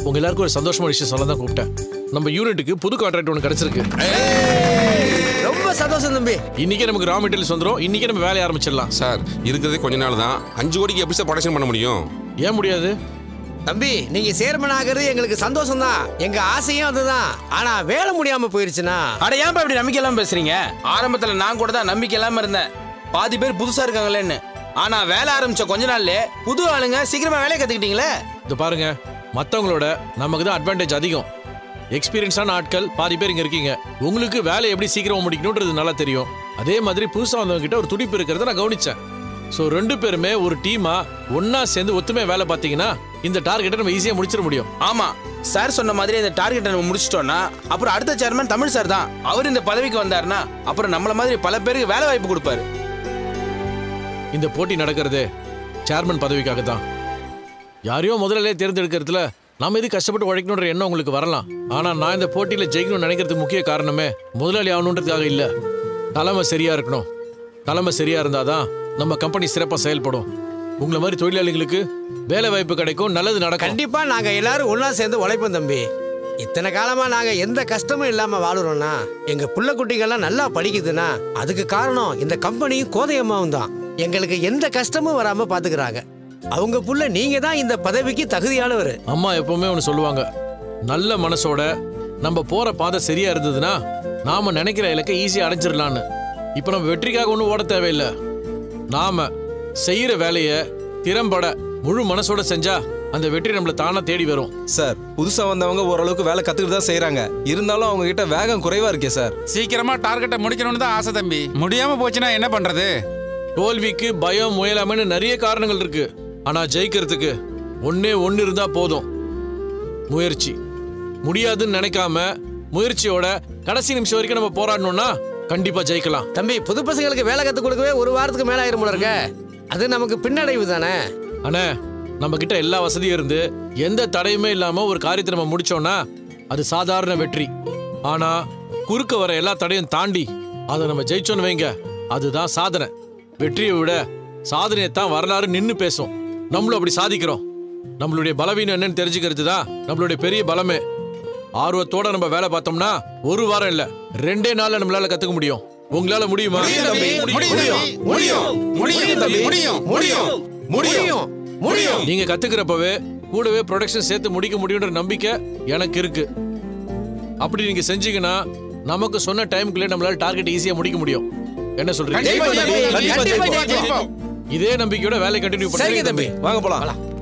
உங்க எல்லாருக்கும் ஒரு சந்தோஷமான விஷயம் சொல்ல தான் கூப்பிட்டேன் நம்ம யூனிட்டுக்கு புது கான்ட்ராக்ட் ஒன்று கிடைச்சிருக்கு ரொம்ப சந்தோஷம் தம்பி இன்னைக்கே நமக்கு ரா மெட்டீரியல்ஸ் வந்துடும் இன்னைக்கே நம்ம வேலையை ஆரம்பிச்சிடலாம் சார் இருக்கிறதே கொஞ்ச நாள் தான் அஞ்சு கோடிக்கு எப்படி சார் ப்ரொடக்ஷன் பண்ண முடியும் ஏன் முடியாது தம்பி நீங்க சேர்மன் ஆகிறது எங்களுக்கு சந்தோஷம் தான் எங்க ஆசையும் அதுதான் ஆனா வேலை முடியாம போயிருச்சுன்னா அட ஏன்பா இப்படி நம்பிக்கை இல்லாம பேசுறீங்க ஆரம்பத்துல நான் கூட தான் நம்பிக்கை இல்லாம இருந்தேன் பாதி பேர் புதுசா இருக்காங்களேன்னு ஆனா வேலை ஆரம்பிச்ச கொஞ்ச நாள்லயே புது ஆளுங்க சீக்கிரமா வேலையை கத்துக்கிட்டீங்களே இது பாருங்க மற்றவங்களோட நமக்கு தான் அட்வான்டேஜ் அதிகம் எக்ஸ்பீரியன்ஸான ஆட்கள் பாதி பேர் இங்கே இருக்கீங்க உங்களுக்கு வேலை எப்படி சீக்கிரமா முடிக்கணுன்றது நல்லா தெரியும் அதே மாதிரி புதுசாக வந்தவங்க கிட்ட ஒரு துடிப்பு இருக்கிறத நான் கவனிச்சேன் ஸோ ரெண்டு பேருமே ஒரு டீமா ஒண்ணா சேர்ந்து ஒத்துமையா வேலை பார்த்தீங்கன்னா இந்த டார்கெட்டை நம்ம ஈஸியாக முடிச்சிட முடியும் ஆமா சார் சொன்ன மாதிரி இந்த டார்கெட்டை நம்ம முடிச்சிட்டோம்னா அப்புறம் அடுத்த சேர்மன் தமிழ் சார் தான் அவர் இந்த பதவிக்கு வந்தாருன்னா அப்புறம் நம்மள மாதிரி பல பேருக்கு வேலை வாய்ப்பு கொடுப்பாரு இந்த போட்டி நடக்கிறதே சேர்மன் பதவிக்காக தான் யாரையோ முதல்ல தேர்ந்தெடுக்கிறதுல நாம எது கஷ்டப்பட்டு உழைக்கணுன்ற எண்ணம் உங்களுக்கு வரலாம் ஆனா நான் இந்த போட்டியில ஜெயிக்கணும்னு நினைக்கிறதுக்கு முக்கிய காரணமே முதலாளி ஆகணுன்றதுக்காக இல்ல தலைமை சரியா இருக்கணும் தலைமை சரியா இருந்தாதான் நம்ம கம்பெனி சிறப்பா செயல்படும் உங்களை மாதிரி தொழிலாளிகளுக்கு வேலை வாய்ப்பு கிடைக்கும் நல்லது நடக்கும் கண்டிப்பா நாங்க எல்லாரும் ஒண்ணா சேர்ந்து உழைப்போம் தம்பி இத்தனை காலமா நாங்க எந்த கஷ்டமும் இல்லாம வாழுறோம்னா எங்க புள்ள குட்டிகள்லாம் நல்லா படிக்குதுன்னா அதுக்கு காரணம் இந்த கம்பெனியும் கோதையம்மாவும் தான் எங்களுக்கு எந்த கஷ்டமும் வராம பாத்துக்கிறாங்க அவங்க புள்ள நீங்க தான் இந்த பதவிக்கு தகுதியானவர் அம்மா எப்பவுமே ஒன்று சொல்லுவாங்க நல்ல மனசோட நம்ம போற பாதை சரியா இருந்ததுன்னா நாம நினைக்கிற இலக்கை ஈஸியா அடைஞ்சிடலான்னு இப்போ நம்ம வெற்றிக்காக ஒன்றும் ஓட தேவையில்லை நாம செய்யற வேலையை திறம்பட முழு மனசோட செஞ்சா அந்த வெற்றி நம்மளை தானா தேடி வரும் சார் புதுசா வந்தவங்க ஓரளவுக்கு வேலை கத்துக்கிட்டு தான் செய்றாங்க இருந்தாலும் அவங்க கிட்ட வேகம் குறைவா இருக்கே சார் சீக்கிரமா டார்கெட்டை முடிக்கணும்னு தான் ஆசை தம்பி முடியாம போச்சுன்னா என்ன பண்றது தோல்விக்கு பயம் முயலாமைன்னு நிறைய காரணங்கள் இருக்கு ஆனா ஜெயிக்கிறதுக்கு ஒண்ணே ஒன்று இருந்தா போதும் முயற்சி முடியாதுன்னு நினைக்காம முயற்சியோட கடைசி நிமிஷம் வரைக்கும் நம்ம போராடணும்னா கண்டிப்பா ஜெயிக்கலாம் தம்பி புது பசங்களுக்கு வேலை கத்து கொடுக்கவே ஒரு வாரத்துக்கு மேல ஆயிரும் போல இருக்க அது நமக்கு பின்னடைவு தானே அண்ணே நம்ம கிட்ட எல்லா வசதியும் இருந்து எந்த தடையுமே இல்லாம ஒரு காரியத்தை நம்ம முடிச்சோம்னா அது சாதாரண வெற்றி ஆனா குறுக்க வர எல்லா தடையும் தாண்டி அதை நம்ம ஜெயிச்சோன்னு வைங்க அதுதான் சாதனை வெற்றியை விட சாதனையை தான் வரலாறு நின்னு பேசும் நம்மளும் அப்படி சாதிக்கிறோம் நம்மளுடைய பலவீனம் என்னன்னு தெரிஞ்சுக்கிறது தான் நம்மளுடைய பெரிய பலமே ஆர்வத்தோட நம்ம வேலை பார்த்தோம்னா ஒரு வாரம் இல்ல ரெண்டே நாள்ல நம்மளால கத்துக்க முடியும் உங்களால முடியுமா முடியும் முடியும் முடியும் தம்பி முடியும் முடியும் முடியும் முடியும் நீங்க கத்துக்கிறப்பவே கூடவே ப்ரொடக்ஷன் சேர்த்து முடிக்க முடியுன்ற நம்பிக்கை எனக்கு இருக்கு அப்படி நீங்க செஞ்சீங்கன்னா நமக்கு சொன்ன டைமுக்குள்ளே நம்மளால டார்கெட் ஈஸியா முடிக்க முடியும் என்ன சொல்றீங்க கண்டிப்பா ஜெயிப்போம் தம்பி. ஜெயிப்போம். கண்டிப்பா கண்டிப்பா ஜெயிப்போம். ஜெயிப்போம். இதே நம்பிக்கையோட வேலை கண்டினியூ சரிங்க பண்ணுங்க தம்பி வாங்க போலாம்